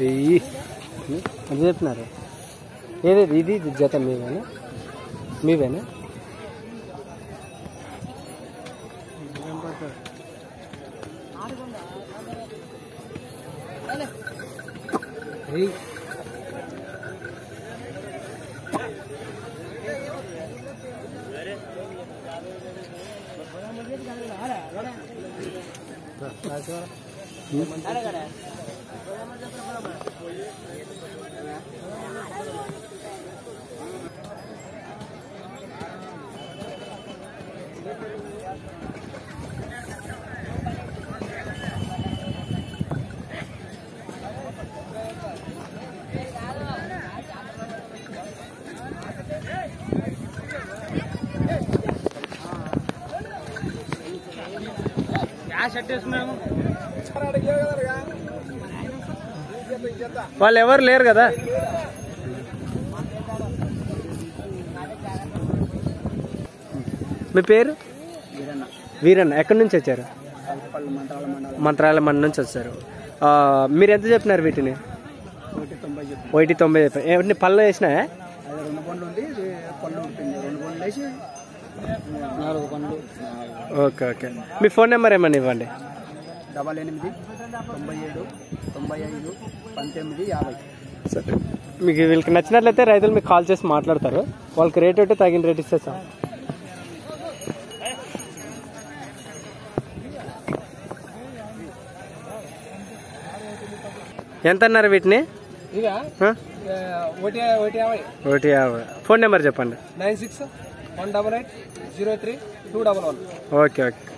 ఇది ఎంత చెప్తున్నారు ఏది ఇది ఇది జత మీవేనా మీవేనా ఏయ్. వాళ్ళు ఎవరు లేరు కదా మీ పేరు వీరన్న ఎక్కడి నుంచి వచ్చారు మంత్రాలయం మండ నుంచి వచ్చారు ఆ, మీరు ఎంత చెప్పినారు వీటిని ఒకటి తొంభై చెప్పారు ఏమిటి పళ్ళు వేసినాయా రెండు పండ్లు ఉంది ఇది పళ్ళు ఉంటుంది రెండు పండ్లు వేసి నాలుగు పండ్లు ఓకే ఓకే మీ ఫోన్ నెంబర్ ఏమన్నా ఇవ్వండి డబల్ ఎనిమిది తొంభై ఏడు తొంభై ఐదు పంతొమ్మిది యాభై సరే మీకు వీళ్ళకి నచ్చినట్లయితే రైతులు మీకు కాల్ చేసి మాట్లాడతారు వాళ్ళకి రేట్ అయితే తగిన రేట్ ఇస్తే సార్ ఎంత అన్నారు వీటిని ఇక ఆ? ఒకటి ఒకటి యాభై ఒకటి యాభై ఫోన్ నెంబర్ చెప్పండి nine six one double eight zero three two double one okay okay